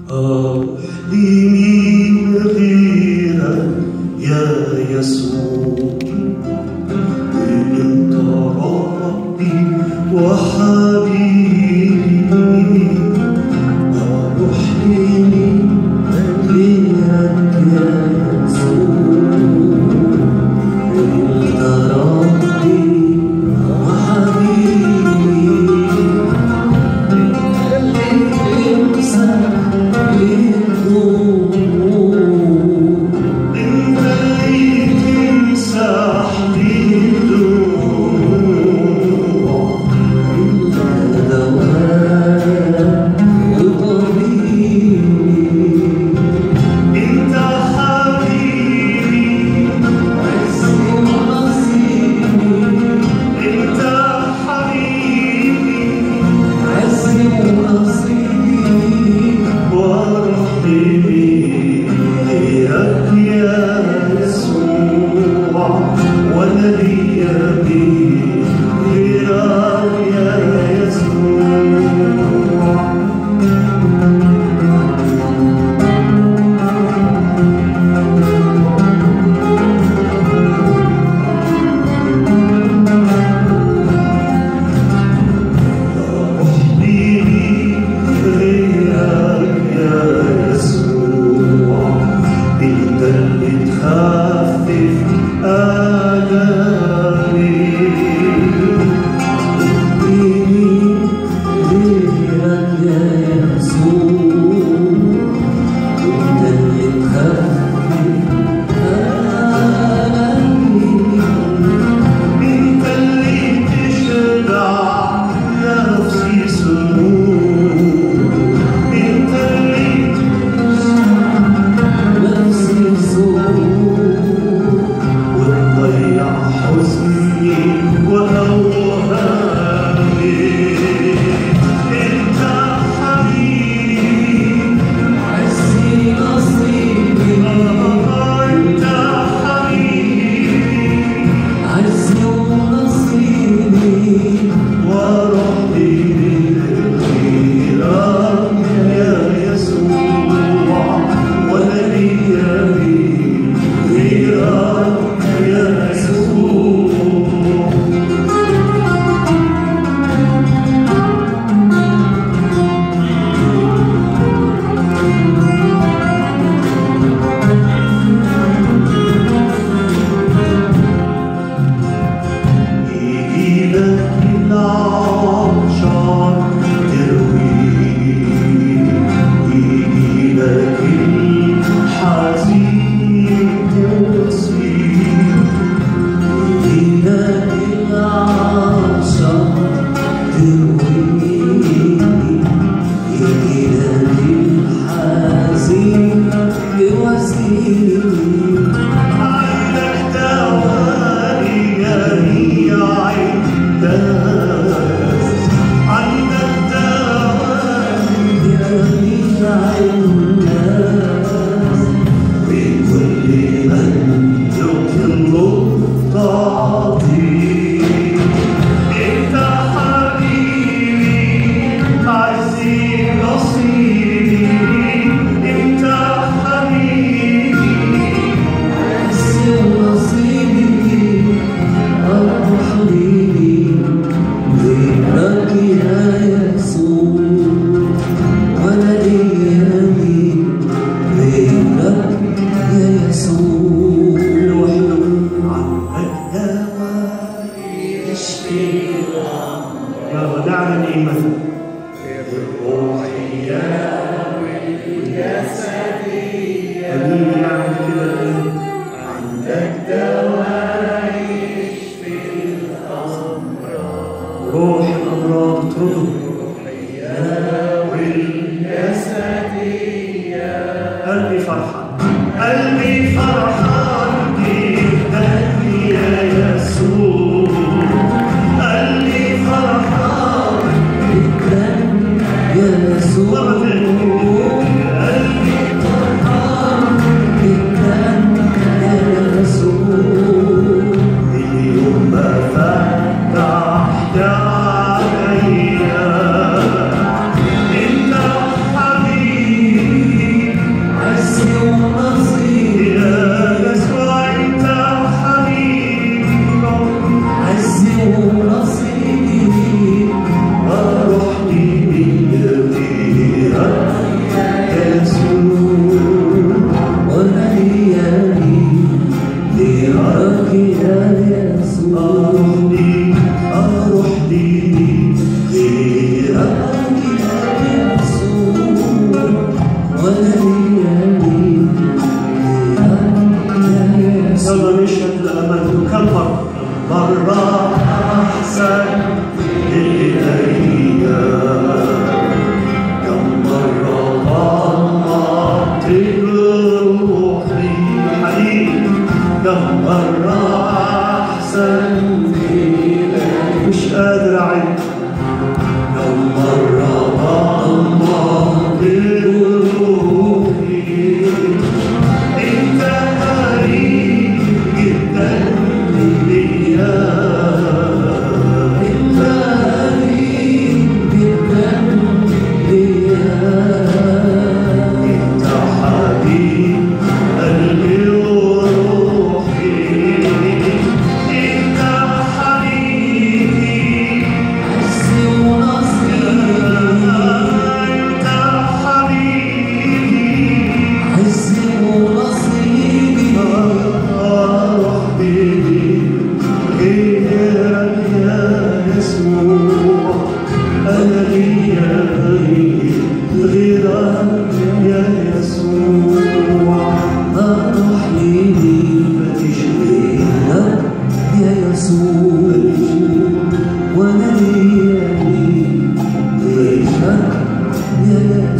أروح لمين غيرك يا يسوع انت ربي وحبيبي اروح لمين غيرك يا يسوع انت ربي وحبيبي انت اللي تمسح لي الدموع انت حبيبي انت حبيبي ورحمي غيرك يا يسوع وانا ليا بيه غيرك يا يسوع روحي غيرك يا يسوع انت اللي تخفف آلامي انت اللي تشبع نفسي سرور انت اللي وتضيع حزني وأوهامي انت حبيبي انت حبيبي وربي غيرك يا يسوع ولي غيرك يا يسوع يجي لك العطشان ترويه يجي لك الحزين تسقيه يجي لك العطشان ترويه يجي لك الحزين تواسيه عندك دواري جميع الناس عندك دواري جميع الناس بكل من يطلب تعطيه انت حبيبي عزيزي نصيبي انت حبيبي يا ودعنا نعمة روحي يا قليل يعمل كده ليه؟ عندك دواء يشفي الأمراض روح الأمراض اطرده قلبي فرحان قلبي فرحان بيك قلبي يا يسوع قلبي فرحان وأنا ليا غيرك يا يسوع ما تحييني غيرك يا يسوع وانا ليا غيرك يا